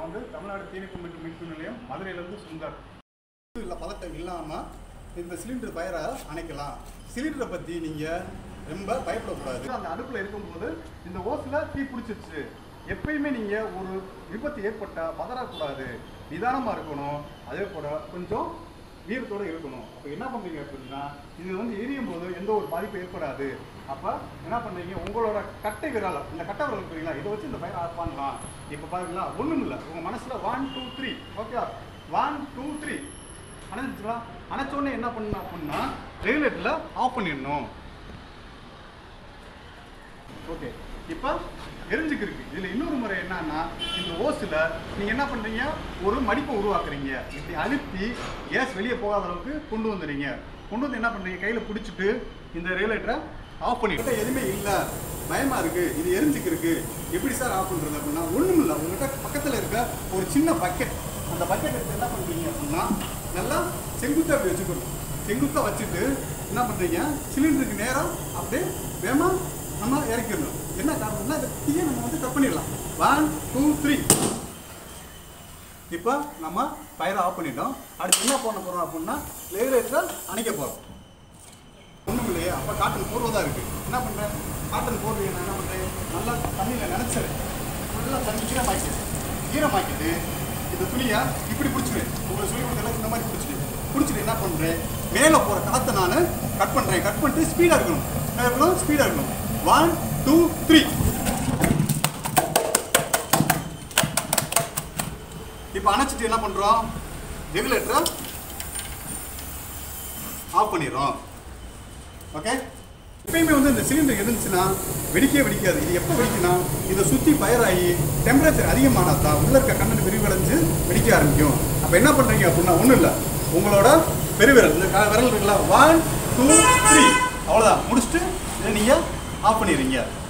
வந்து தமிழ்நாடு தீயணைப்பு மற்றும் மீட்பு நிலையம் மதுரையிலேருந்து சுந்தர் இல்லை பதட்டம் இல்லாமல் இந்த சிலிண்டர் ஃபயரை அணைக்கலாம் சிலிண்டரை பற்றி நீங்கள் ரொம்ப பயப்படக்கூடாது அந்த அடுப்பில் இருக்கும்போது இந்த ஓஸில் தீ பிடிச்சிருச்சு எப்பயுமே நீங்கள் ஒரு விபத்து ஏற்பட்டால் பதறக்கூடாது நிதானமாக இருக்கணும் அதே போல் கொஞ்சம் வீரத்தோடு இருக்கணும் அப்போ என்ன பண்ணுறீங்க அப்படின்னா இது வந்து எரியும் போது எந்த ஒரு பாதிப்பும் ஏற்படாது அப்போ என்ன பண்ணுறீங்க உங்களோட கட்டை விரல் இந்த கட்டை விரல் இருக்குங்களா இதை வச்சு இந்த ஃபயர் ஆஃப் பண்ணலாம் இப்போ பாருங்களா ஒன்றும் இல்லை உங்கள் மனசில் one two three okay one two three அணைச்சிக்கலாம் அணைச்ச உடனே என்ன பண்ணணும் அப்படின்னா ரெகுலேட்டரில் ஆஃப் பண்ணிடணும் ஓகே இப்போ எரிஞ்சுக்கிருக்கு இதில் இன்னொரு முறை என்னன்னா இந்த ஓஸில் நீங்கள் என்ன பண்ணுறீங்க ஒரு மடிப்பை உருவாக்குறீங்க இப்படி அழுத்தி கேஸ் வெளியே போகாத அளவுக்கு கொண்டு வந்துடுறீங்க கொண்டு வந்து என்ன பண்ணுறீங்க கையில் பிடிச்சிட்டு இந்த ரெகுலேட்டரை ஆஃப் பண்ணிட்டு உங்கள்கிட்ட எதுவுமே இல்லை பயமாக இருக்குது இது எரிஞ்சுக்கு இருக்கு எப்படி சார் ஆஃப் பண்ணுறது அப்படின்னா ஒன்றும் இல்லை உங்கள்கிட்ட பக்கத்தில் இருக்க ஒரு சின்ன பக்கெட் அந்த பக்கெட் எடுத்து என்ன பண்ணுறீங்க அப்படின்னா நல்லா செங்குத்தாக அப்படி வச்சுக்கணும் செங்குத்தாக வச்சுட்டு என்ன பண்ணுறீங்க சிலிண்டருக்கு நேரம் அப்படியே வேகமாக நம்ம இறக்கிடணும் என்ன காரணம்னா இந்த தீயை நம்ம வந்து கட் பண்ணிடலாம் ஒன் டூ த்ரீ இப்போ நம்ம ஃபயரை ஆஃப் பண்ணிட்டோம் அடுத்து என்ன பண்ண போகிறோம் அப்படின்னா லேயர் அணைக்க போகிறோம் ஒன்றும் இல்லையே அப்போ காட்டன் போர்வை தான் இருக்குது என்ன பண்ணுறேன் காட்டன் போர்வையை நான் என்ன பண்ணுறேன் நல்லா தண்ணியில் நினச்சிறேன் நல்லா தண்ணி ஈரமாக்கிடு ஈரமாக்கிட்டு இந்த துணியை இப்படி பிடிச்சிடுவேன் உங்களுக்கு சொல்லி கொடுத்தல இந்த மாதிரி பிடிச்சிட்டு பிடிச்சிட்டு என்ன பண்ணுறேன் மேலே போகிற காற்றை நான் கட் பண்ணுறேன் கட் பண்ணிட்டு ஸ்பீடாக இருக்கணும் என்ன இருக்கணும் ஸ்பீடாக இருக்கணும் ஒன் டூ த்ரீ இப்போ அணைச்சிட்டு என்ன பண்ணுறோம் ரெகுலேட்டரை ஆஃப் பண்ணிடுறோம் ஓகே எப்பயுமே வந்து இந்த சிலிண்டர் இருந்துச்சுன்னா வெடிக்கவே வெடிக்காது இது எப்போ வெடிக்குன்னா இதை சுற்றி ஃபயர் ஆகி டெம்பரேச்சர் அதிகமானா தான் உள்ள இருக்க கண்ணன் விரிவடைஞ்சு வெடிக்க ஆரம்பிக்கும் அப்போ என்ன பண்ணுறீங்க அப்படின்னா ஒன்றும் இல்லை உங்களோட பெருவிரல் இந்த க- விரல் இருக்குல்ல ஒன் டூ த்ரீ அவ்வளோதான் முடிச்சுட்டு இதை நீங்கள் ஆஃப் பண்ணிடுறீங்க